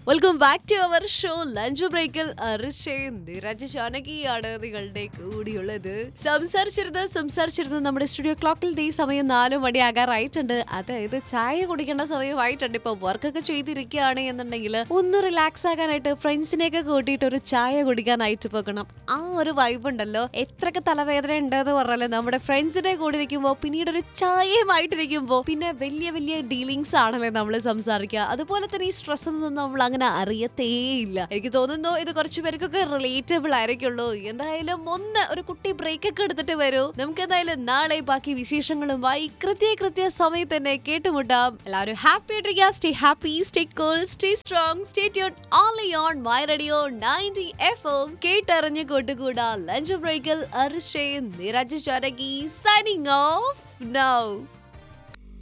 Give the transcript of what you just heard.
welcome back to our show lunch ബ്രേക്കിൽ നിരജ് ജാനകിയാണ് നിങ്ങളുടെ കൂടിയുള്ളത് സംസാരിച്ചിരുന്ന് സംസാരിച്ചിരുന്ന് നമ്മുടെ സ്റ്റുഡിയോ ക്ലോക്കിൽ ഈ സമയം നാല് മണിയാകാറായിട്ടുണ്ട് അതായത് ചായ കുടിക്കേണ്ട സമയമായിട്ടുണ്ട് ഇപ്പൊ വർക്കൊക്കെ ചെയ്തിരിക്കുകയാണ് എന്നുണ്ടെങ്കിൽ ഒന്ന് റിലാക്സ് ആകാനായിട്ട് ഫ്രണ്ട്സിനെയൊക്കെ കൂട്ടിയിട്ട് ഒരു ചായ കുടിക്കാനായിട്ട് പോകണം ആ ഒരു വൈബ് ഉണ്ടല്ലോ എത്രയൊക്കെ തലവേദന ഉണ്ടെന്ന് പറഞ്ഞാല് നമ്മുടെ ഫ്രണ്ട്സിനെ കൂടി ഇരിക്കുമ്പോ പിന്നീട് ഒരു ചായയുമായിട്ടിരിക്കുമ്പോ പിന്നെ വലിയ വലിയ ഡീലിങ്സ് ആണല്ലേ നമ്മൾ സംസാരിക്കുക അതുപോലെ തന്നെ ഈ സ്ട്രെസ് ഒന്നും നമ്മൾ അങ്ങനെ അറിയത്തേയില്ല എനിക്ക് തോന്നുന്നു ഇത് കുറച്ചു പേർക്കൊക്കെ റിലേറ്റബിൾ ആയിരിക്കുള്ളൂ എന്തായാലും ഒന്ന് ഒരു കുട്ടി ബ്രേക്ക് ഒക്കെ എടുത്തിട്ട് വരൂ നമുക്ക് എന്തായാലും നാളെ ബാക്കി വിശേഷങ്ങളുമായി കൃത്യ കൃത്യ സമയത്ത് തന്നെ കേട്ടുമുട്ടാം എല്ലാവരും ഹാപ്പി ആയിട്ടിരിക്കുക stay happy stay cool stay strong stay tune only on my radio ninety F M കേട്ടറിഞ്ഞ് കൂട്ടുകൂടാ ലഞ്ച് ബ്രേക്കിൽ അർഷേ നിരജ് ചാരകി സൈനിങ് ഓഫ് നൗ